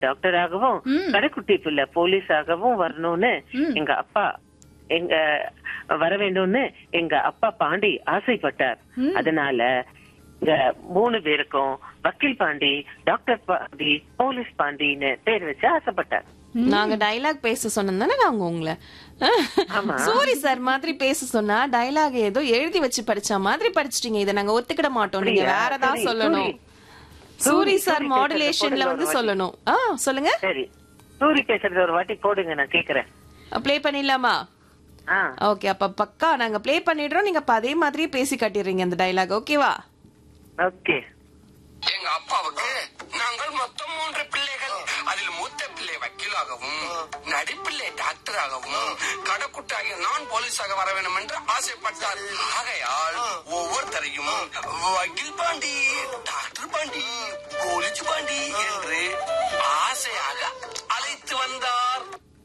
டாக்டராகவும் கடைக்குட்டி பிள்ளை போலீஸாகவும் வரணும்னு எங்க அப்பா எங்க வர வேண்டும்னு எங்க அப்பா பாண்டி ஆசைப்பட்டார் அதனால இங்க மூணு பேருக்கும் வக்கீல் பாண்டி டாக்டர் பாண்டி போலீஸ் பாண்டின்னு பேர் வச்சு ஆசைப்பட்டார் நாங்க டைலாக் பேச சொன்னோம் தானே நாங்க உங்களை ஆமா. சூரி சார் மாதிரி பேச சொன்னா டைலாக் ஏதோ எழுதி வச்சு படிச்ச மாதிரி படிச்சிட்டீங்க இதை நாங்க ஒத்துக்கிட மாட்டோம் நீங்க அப்படியா? வேற ஏதாவது சரி, சொல்லணும் சூரி. சூரி சூரி சார் பேசுறத மாடுலேஷன்ல போடுங்க வந்து ஒரு வாட்டி. சொல்லணும் ஆ சொல்லுங்க சரி சூரி பேசுறது ஒரு வாட்டி போடுங்க நான் கேக்குறேன் ப்ளே பண்ணிடலாமா ஆ ஓகே அப்ப பக்கா நாங்க ப்ளே பண்ணிடுறோம் நீங்க அப்ப அதே மாதிரியே பேசி காட்டிடுறீங்க அந்த டைலாக் ஓகேவா ஓகே எங்க அப்பாவுக்கு நாங்கள் மொத்தம் மூன்று பிள்ளைகள் அதில் மூத்த பிள்ளை வக்கீலாகவும் நடிப்பிள்ளை டாக்டராகவும் கடக்குட்டாகிய நான் போலீஸாக வர வேண்டும் என்று ஆசைப்பட்டார் ஆகையால் ஒவ்வொருத்தரையும் வக்கீல் பாண்டி டாக்டர் பாண்டி போலீஸ் பாண்டி என்று ஆசையாக அழைத்து வந்தார்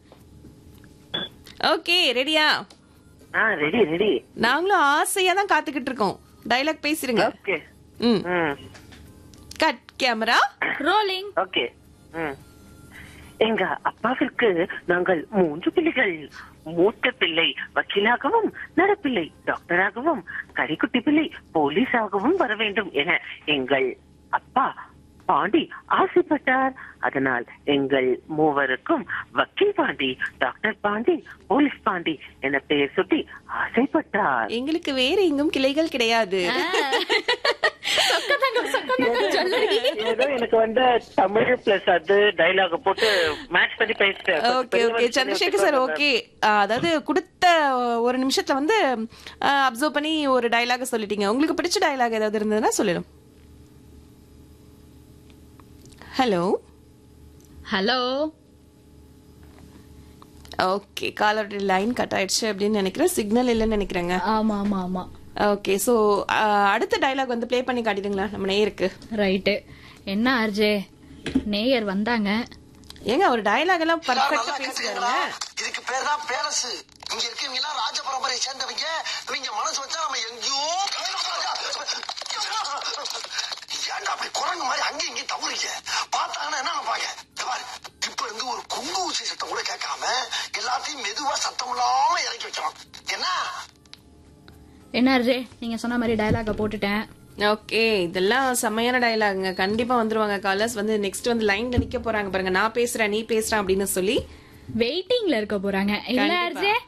ஓகே ரெடியா ஆ ரெடி ரெடி நாங்களும் ஆசையா தான் காத்துக்கிட்டு இருக்கோம் டைலாக் பேசிருங்க ஓகே ம் ம் கட் கேமரா ரோலிங் ஓகே ம் எங்க அப்பாவிற்கு நாங்கள் மூன்று பிள்ளைகள் மூத்த பிள்ளை வக்கீலாகவும் நடப்பிள்ளை டாக்டராகவும் கரிக்குட்டி பிள்ளை போலீஸாகவும் வர வேண்டும் என எங்கள் அப்பா பாண்டி ஆசைப்பட்டார் அதனால் எங்கள் மூவருக்கும் வக்கீல் பாண்டி டாக்டர் பாண்டி போலீஸ் பாண்டி என பெயர் சுட்டி ஆசைப்பட்டார் எங்களுக்கு வேற எங்கும் கிளைகள் கிடையாது ஏதோ எனக்கு வந்து தமிழ் பிளஸ் அது டைலாக் போட்டு மேட்ச் பண்ணி பேசிட்டேன் okay okay Chandrasekhar sir okay அதாவது கொடுத்த ஒரு நிமிஷத்துல வந்து அப்சர்வ் பண்ணி ஒரு டைலாக சொல்லிட்டீங்க உங்களுக்கு பிடிச்ச டைலாக் ஏதாவது இருந்ததுன்னா சொல்லிடும் hello hello okay caller line cut ஆயிடுச்சு அப்படின்னு நினைக்கிறேன் சிக்னல் இல்லைன்னு நினைக்கிறேங்க ஆமா ஆமா ஆமா ஓகே ஸோ அடுத்த டைலாக் வந்து ப்ளே பண்ணி காட்டிடுங்களா நம்ம நேருக்கு ரைட்டு என்ன ஆர்ஜே நேயர் வந்தாங்க ஏங்க ஒரு டைலாக் எல்லாம் பர்ஃபெக்டா நல்லா பேசுறாருங்க கேட்டுக்கீங்களா? இதுக்கு பேர் தான் பேலஸ் இங்க இருக்கவங்க எல்லாம் ராஜ பரம்பரையை சேர்ந்தவங்க இவங்க மனசு வச்சா நம்ம எங்கேயோ ஏன்டா அப்படி குரங்கு மாதிரி அங்கேயும் இங்கேயும் தவறீங்க பார்த்தாங்கன்னா என்ன நினைப்பாங்க இந்த பாரு, இப்ப இருந்து ஒரு குங்கு ஊசி சத்தம் கூட கேட்காம எல்லாத்தையும் மெதுவா சத்தம் இல்லாம இறக்கி வைக்கிறோம் என்ன என்ன ஆர்ஜே நீங்க சொன்ன மாதிரி டயலாக போட்டுட்டேன் ஓகே இதெல்லாம் செம்மையான டயலாகுங்க கண்டிப்பா வந்துருவாங்க காலர்ஸ் வந்து நெக்ஸ்ட் வந்து லைன்ல நிக்க போறாங்க பாருங்க நான் பேசுறேன் நீ பேசுறேன் அப்படின்னு சொல்லி வெயிட்டிங்ல இருக்க போறாங்க இல்ல கண்டிப்பா. ஆர்ஜே